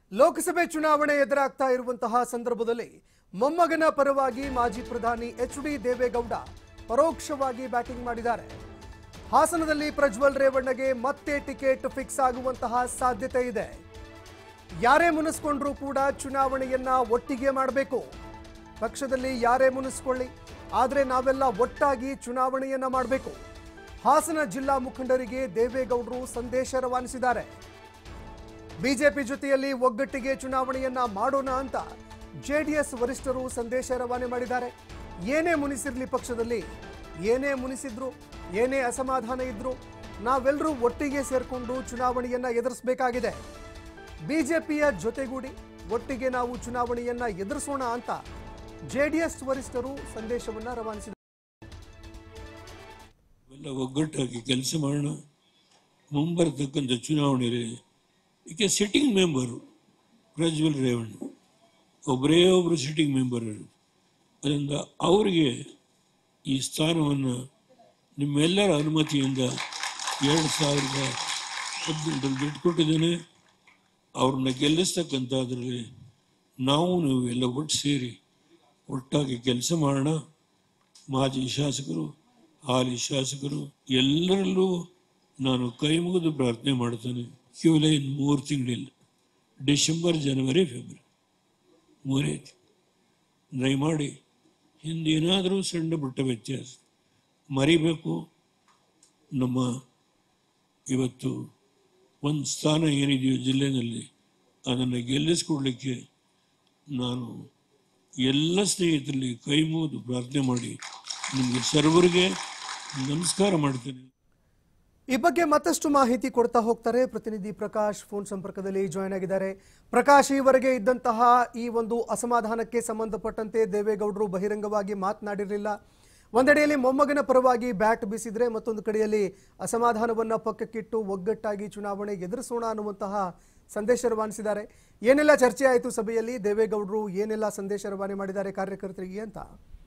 ಲೋಕಸಭೆ ಚುನಾವಣೆ ಎದುರಾಗ್ತಾ ಇರುವಂತಹ ಸಂದರ್ಭದಲ್ಲಿ ಮೊಮ್ಮಗನ ಪರವಾಗಿ ಮಾಜಿ ಪ್ರಧಾನಿ ಎಚ್ ಡಿ ದೇವೇಗೌಡ ಪರೋಕ್ಷವಾಗಿ ಬ್ಯಾಟಿಂಗ್ ಮಾಡಿದ್ದಾರೆ ಹಾಸನದಲ್ಲಿ ಪ್ರಜ್ವಲ್ ರೇವಣ್ಣಗೆ ಮತ್ತೆ ಟಿಕೆಟ್ ಫಿಕ್ಸ್ ಆಗುವಂತಹ ಸಾಧ್ಯತೆ ಇದೆ ಯಾರೇ ಮುನಿಸ್ಕೊಂಡ್ರೂ ಕೂಡ ಚುನಾವಣೆಯನ್ನ ಒಟ್ಟಿಗೆ ಮಾಡಬೇಕು ಪಕ್ಷದಲ್ಲಿ ಯಾರೇ ಮುನಿಸ್ಕೊಳ್ಳಿ ಆದರೆ ನಾವೆಲ್ಲ ಒಟ್ಟಾಗಿ ಚುನಾವಣೆಯನ್ನ ಮಾಡಬೇಕು ಹಾಸನ ಜಿಲ್ಲಾ ಮುಖಂಡರಿಗೆ ದೇವೇಗೌಡರು ಸಂದೇಶ ರವಾನಿಸಿದ್ದಾರೆ ಬಿಜೆಪಿ ಜೊತೆಯಲ್ಲಿ ಒಗ್ಗಟ್ಟಿಗೆ ಚುನಾವಣೆಯನ್ನ ಮಾಡೋಣ ಅಂತ ಜೆಡಿಎಸ್ ವರಿಷ್ಠರು ಸಂದೇಶ ರವಾನೆ ಮಾಡಿದ್ದಾರೆ ಏನೇ ಮುನಿಸಿರ್ಲಿ ಪಕ್ಷದಲ್ಲಿ ಏನೇ ಮುನಿಸಿದ್ರು ಏನೇ ಅಸಮಾಧಾನ ಇದ್ರು ನಾವೆಲ್ಲರೂ ಒಟ್ಟಿಗೆ ಸೇರ್ಕೊಂಡು ಚುನಾವಣೆಯನ್ನ ಎದುರಿಸಬೇಕಾಗಿದೆ ಬಿಜೆಪಿಯ ಜೊತೆಗೂಡಿ ಒಟ್ಟಿಗೆ ನಾವು ಚುನಾವಣೆಯನ್ನ ಎದುರಿಸೋಣ ಅಂತ ಜೆಡಿಎಸ್ ವರಿಷ್ಠರು ಸಂದೇಶವನ್ನ ರವಾನಿಸಿದ್ದಾರೆ ಎಲ್ಲ ಒಗ್ಗಟ್ಟಾಗಿ ಕೆಲಸ ಮಾಡೋಣ ಮುಂಬರತಕ್ಕಂಥ ಚುನಾವಣೆಯಲ್ಲಿ ಈಕೆ ಸಿಟ್ಟಿಂಗ್ ಮೆಂಬರು ಪ್ರಜ್ವಲ್ ರೇವಣ್ಣ ಒಬ್ಬರೇ ಒಬ್ಬರು ಸಿಟ್ಟಿಂಗ್ ಮೆಂಬರ್ ಅದರಿಂದ ಅವರಿಗೆ ಈ ಸ್ಥಾನವನ್ನು ನಿಮ್ಮೆಲ್ಲರ ಅನುಮತಿಯಿಂದ ಎರಡು ಸಾವಿರದ ಹದಿನೆಂಟರಲ್ಲಿ ಬಿಟ್ಟುಕೊಟ್ಟಿದ್ದೇನೆ ಅವ್ರನ್ನ ಗೆಲ್ಲಿಸ್ತಕ್ಕಂಥದ್ರಲ್ಲಿ ನಾವು ನೀವು ಎಲ್ಲ ಒಟ್ಟು ಸೇರಿ ಒಟ್ಟಾಗಿ ಕೆಲಸ ಮಾಡೋಣ ಮಾಜಿ ಶಾಸಕರು ಹಾಲಿ ಶಾಸಕರು ಎಲ್ಲರಲ್ಲೂ ನಾನು ಕೈ ಮುಗಿದು ಪ್ರಾರ್ಥನೆ ಮಾಡ್ತೇನೆ ಕೇವಲ ಇನ್ನು ಮೂರು ತಿಂಗಳಿಲ್ಲ ಡಿಸೆಂಬರ್ ಜನವರಿ ಫೆಬ್ರವರಿ ಮೂರೇ ತಿಂಗಳು. ದಯಮಾಡಿ ಹಿಂದೇನಾದರೂ ಸಣ್ಣ ಪುಟ್ಟ ವ್ಯತ್ಯಾಸ ಮರಿಬೇಕು ನಮ್ಮ ಇವತ್ತು ಒಂದು ಸ್ಥಾನ ಏನಿದೆಯೋ ಜಿಲ್ಲೆಯಲ್ಲಿ ಅದನ್ನು ಗೆಲ್ಲಿಸ್ಕೊಡ್ಲಿಕ್ಕೆ ನಾನು ಎಲ್ಲ ಸ್ನೇಹಿತರಲ್ಲಿ ಕೈ ಮುಗಿದು ಪ್ರಾರ್ಥನೆ ಮಾಡಿ ನಿಮಗೆ ಸರ್ವರಿಗೆ ನಮಸ್ಕಾರ ಮಾಡ್ತೇನೆ ಈ ಬಗ್ಗೆ ಮತ್ತಷ್ಟು ಮಾಹಿತಿ ಕೊಡ್ತಾ ಹೋಗ್ತಾರೆ ಪ್ರತಿನಿಧಿ ಪ್ರಕಾಶ್ ಫೋನ್ ಸಂಪರ್ಕದಲ್ಲಿ ಜಾಯ್ನ್ ಆಗಿದ್ದಾರೆ ಪ್ರಕಾಶ್ ಈವರೆಗೆ ಇದ್ದಂತಹ ಈ ಒಂದು ಅಸಮಾಧಾನಕ್ಕೆ ಸಂಬಂಧಪಟ್ಟಂತೆ ದೇವೇಗೌಡರು ಬಹಿರಂಗವಾಗಿ ಮಾತನಾಡಿರಲಿಲ್ಲ ಒಂದೆಡೆಯಲ್ಲಿ ಮೊಮ್ಮಗನ ಪರವಾಗಿ ಬ್ಯಾಟ್ ಬೀಸಿದ್ರೆ ಮತ್ತೊಂದು ಕಡೆಯಲ್ಲಿ ಅಸಮಾಧಾನವನ್ನ ಪಕ್ಕಕ್ಕಿಟ್ಟು ಒಗ್ಗಟ್ಟಾಗಿ ಚುನಾವಣೆ ಎದುರಿಸೋಣ ಅನ್ನುವಂತಹ ಸಂದೇಶ ರವಾನಿಸಿದ್ದಾರೆ ಏನೆಲ್ಲ ಚರ್ಚೆ ಆಯಿತು ಸಭೆಯಲ್ಲಿ ದೇವೇಗೌಡರು ಏನೆಲ್ಲ ಸಂದೇಶ ರವಾನೆ ಮಾಡಿದ್ದಾರೆ ಕಾರ್ಯಕರ್ತರಿಗೆ ಅಂತ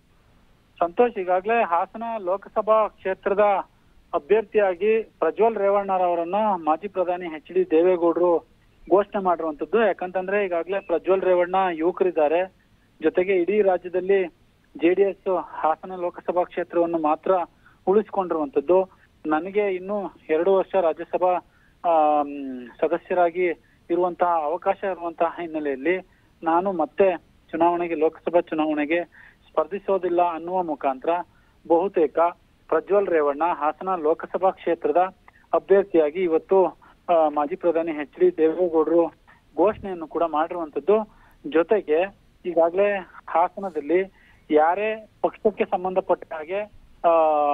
ಸಂತೋಷ್ ಈಗಾಗಲೇ ಹಾಸನ ಲೋಕಸಭಾ ಕ್ಷೇತ್ರದ ಅಭ್ಯರ್ಥಿಯಾಗಿ ಪ್ರಜ್ವಲ್ ರೇವಣ್ಣರವರನ್ನ ಮಾಜಿ ಪ್ರಧಾನಿ ಎಚ್ ಡಿ ದೇವೇಗೌಡರು ಘೋಷಣೆ ಮಾಡಿರುವಂತದ್ದು ಯಾಕಂತಂದ್ರೆ ಈಗಾಗಲೇ ಪ್ರಜ್ವಲ್ ರೇವಣ್ಣ ಯುವಕರಿದ್ದಾರೆ ಜೊತೆಗೆ ಇಡೀ ರಾಜ್ಯದಲ್ಲಿ ಜೆಡಿಎಸ್ ಹಾಸನ ಲೋಕಸಭಾ ಕ್ಷೇತ್ರವನ್ನು ಮಾತ್ರ ಉಳಿಸಿಕೊಂಡಿರುವಂತದ್ದು ನನಗೆ ಇನ್ನು ಎರಡು ವರ್ಷ ರಾಜ್ಯಸಭಾ ಆಮ್, ಸದಸ್ಯರಾಗಿ ಇರುವಂತಹ ಅವಕಾಶ ಇರುವಂತಹ ಹಿನ್ನೆಲೆಯಲ್ಲಿ ನಾನು ಮತ್ತೆ ಚುನಾವಣೆಗೆ ಲೋಕಸಭಾ ಚುನಾವಣೆಗೆ ಸ್ಪರ್ಧಿಸೋದಿಲ್ಲ ಅನ್ನುವ ಮುಖಾಂತರ ಬಹುತೇಕ ಪ್ರಜ್ವಲ್ ರೇವಣ್ಣ ಹಾಸನ ಲೋಕಸಭಾ ಕ್ಷೇತ್ರದ ಅಭ್ಯರ್ಥಿಯಾಗಿ ಇವತ್ತು ಆ, ಮಾಜಿ ಪ್ರಧಾನಿ ಎಚ್ ಡಿ ದೇವೇಗೌಡರು ಘೋಷಣೆಯನ್ನು ಕೂಡ ಮಾಡಿರುವಂತದ್ದು ಜೊತೆಗೆ ಈಗಾಗಲೇ ಹಾಸನದಲ್ಲಿ ಯಾರೇ ಪಕ್ಷಕ್ಕೆ ಸಂಬಂಧಪಟ್ಟ ಹಾಗೆ ಆ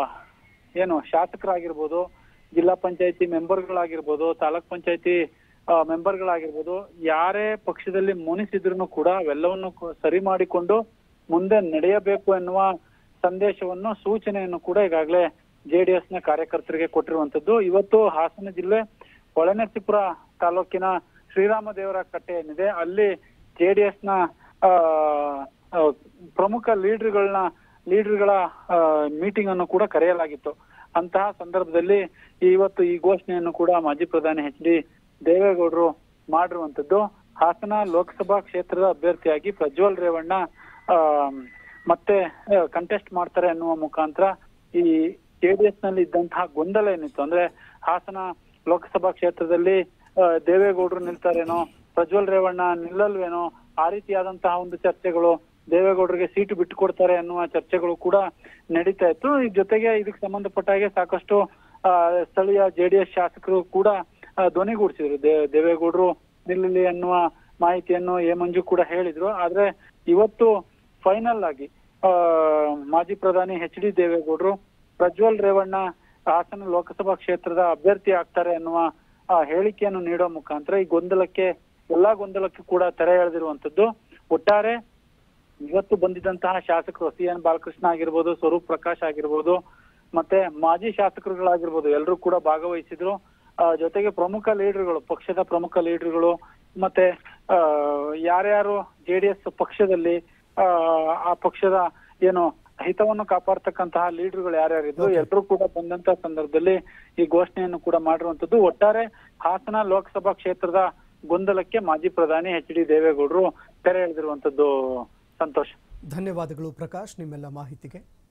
ಏನು ಶಾಸಕರಾಗಿರ್ಬೋದು ಜಿಲ್ಲಾ ಪಂಚಾಯತಿ ಮೆಂಬರ್ಗಳಾಗಿರ್ಬೋದು ತಾಲೂಕ್ ಪಂಚಾಯತಿ ಮೆಂಬರ್ಗಳಾಗಿರ್ಬೋದು ಯಾರೇ ಪಕ್ಷದಲ್ಲಿ ಮುನಿಸಿದ್ರು ಕೂಡ ಅವೆಲ್ಲವನ್ನು ಕು- ಸರಿ ಮಾಡಿಕೊಂಡು ಮುಂದೆ ನಡೆಯಬೇಕು ಎನ್ನುವ ಸಂದೇಶವನ್ನು ಸೂಚನೆಯನ್ನು ಕೂಡ ಈಗಾಗಲೇ ಜೆಡಿಎಸ್ ನ ಕಾರ್ಯಕರ್ತರಿಗೆ ಕೊಟ್ಟಿರುವಂತದ್ದು ಇವತ್ತು ಹಾಸನ ಜಿಲ್ಲೆ ಹೊಳೆನರಸೀಪುರ ತಾಲೂಕಿನ ಶ್ರೀರಾಮ ದೇವರ ಕಟ್ಟೆ ಏನಿದೆ ಅಲ್ಲಿ ಜೆಡಿಎಸ್ ನ ಆ, ಆ, ಪ್ರಮುಖ ಲೀಡರ್ಗಳನ್ನ ಲೀಡರ್ಗಳ ಮೀಟಿಂಗ್ ಅನ್ನು ಕೂಡ ಕರೆಯಲಾಗಿತ್ತು ಅಂತಹ ಸಂದರ್ಭದಲ್ಲಿ ಇವತ್ತು ಈ ಘೋಷಣೆಯನ್ನು ಕೂಡ ಮಾಜಿ ಪ್ರಧಾನಿ ಎಚ್ ಡಿ ದೇವೇಗೌಡರು ಮಾಡಿರುವಂತದ್ದು ಹಾಸನ ಲೋಕಸಭಾ ಕ್ಷೇತ್ರದ ಅಭ್ಯರ್ಥಿಯಾಗಿ ಪ್ರಜ್ವಲ್ ರೇವಣ್ಣ ಆ, ಮತ್ತೆ ಕಂಟೆಸ್ಟ್ ಮಾಡ್ತಾರೆ ಅನ್ನುವ ಮುಖಾಂತರ ಈ ಜೆಡಿಎಸ್ ನಲ್ಲಿ ಇದ್ದಂತಹ ಗೊಂದಲ ಏನಿತ್ತು ಅಂದ್ರೆ ಹಾಸನ ಲೋಕಸಭಾ ಕ್ಷೇತ್ರದಲ್ಲಿ ಆ, ದೇವೇಗೌಡರು ನಿಲ್ತಾರೇನೋ ಪ್ರಜ್ವಲ್ ರೇವಣ್ಣ ನಿಲ್ಲಲ್ವೇನೋ ಆ ರೀತಿಯಾದಂತಹ ಒಂದು ಚರ್ಚೆಗಳು ದೇವೇಗೌಡರಿಗೆ ಸೀಟು ಬಿಟ್ಟುಕೊಡ್ತಾರೆ ಅನ್ನುವ ಚರ್ಚೆಗಳು ಕೂಡ ನಡೀತಾ ಇತ್ತು ಈ ಜೊತೆಗೆ ಇದಕ್ಕೆ ಸಂಬಂಧಪಟ್ಟ ಹಾಗೆ ಸಾಕಷ್ಟು ಆ, ಸ್ಥಳೀಯ ಜೆಡಿಎಸ್ ಶಾಸಕರು ಕೂಡ ಆ, ಧ್ವನಿಗೂಡಿಸಿದ್ರು ದೇ- ದೇವೇಗೌಡರು ನಿಲ್ಲಲಿ ಅನ್ನುವ ಮಾಹಿತಿಯನ್ನು ಎ ಮಂಜು ಕೂಡ ಹೇಳಿದ್ರು ಆದ್ರೆ ಇವತ್ತು ಫೈನಲ್ ಆಗಿ ಆ, ಮಾಜಿ ಪ್ರಧಾನಿ ಎಚ್ ಡಿ ದೇವೇಗೌಡರು ಪ್ರಜ್ವಲ್ ರೇವಣ್ಣ ಹಾಸನ ಲೋಕಸಭಾ ಕ್ಷೇತ್ರದ ಅಭ್ಯರ್ಥಿ ಆಗ್ತಾರೆ ಅನ್ನುವ ಆ, ಹೇಳಿಕೆಯನ್ನು ನೀಡೋ ಮುಖಾಂತರ ಈ ಗೊಂದಲಕ್ಕೆ ಎಲ್ಲಾ ಗೊಂದಲಕ್ಕೆ ಕೂಡ ತೆರೆ ಎಳೆದಿರುವಂತದ್ದು ಒಟ್ಟಾರೆ ಇವತ್ತು ಬಂದಿದ್ದಂತಹ ಶಾಸಕರು ಸಿ ಎನ್ ಬಾಲಕೃಷ್ಣ ಆಗಿರ್ಬೋದು ಸ್ವರೂಪ್ ಪ್ರಕಾಶ್ ಆಗಿರ್ಬೋದು ಮತ್ತೆ ಮಾಜಿ ಶಾಸಕರುಗಳಾಗಿರ್ಬೋದು ಎಲ್ಲರೂ ಕೂಡ ಭಾಗವಹಿಸಿದ್ರು ಆ, ಜೊತೆಗೆ ಪ್ರಮುಖ ಲೀಡರ್ಗಳು ಪಕ್ಷದ ಪ್ರಮುಖ ಲೀಡರ್ಗಳು ಮತ್ತೆ ಆ, ಯಾರ್ಯಾರು ಜೆಡಿಎಸ್ ಪಕ್ಷದಲ್ಲಿ ಆ, ಆ ಪಕ್ಷದ ಏನು ಹಿತವನ್ನು ಕಾಪಾಡ್ತಕ್ಕಂತಹ ಲೀಡರ್ಗಳು ಯಾರ್ಯಾರಿದ್ರು ಎಲ್ಲರೂ ಕೂಡ ಬಂದಂತ ಸಂದರ್ಭದಲ್ಲಿ ಈ ಘೋಷಣೆಯನ್ನು ಕೂಡ ಮಾಡಿರುವಂತದ್ದು ಒಟ್ಟಾರೆ ಹಾಸನ ಲೋಕಸಭಾ ಕ್ಷೇತ್ರದ ಗೊಂದಲಕ್ಕೆ ಮಾಜಿ ಪ್ರಧಾನಿ ಎಚ್ ಡಿ ದೇವೇಗೌಡರು ತೆರೆ ಎಳೆದಿರುವಂತದ್ದು ಸಂತೋಷ್ ಧನ್ಯವಾದಗಳು ಪ್ರಕಾಶ್ ನಿಮ್ಮೆಲ್ಲ ಮಾಹಿತಿಗೆ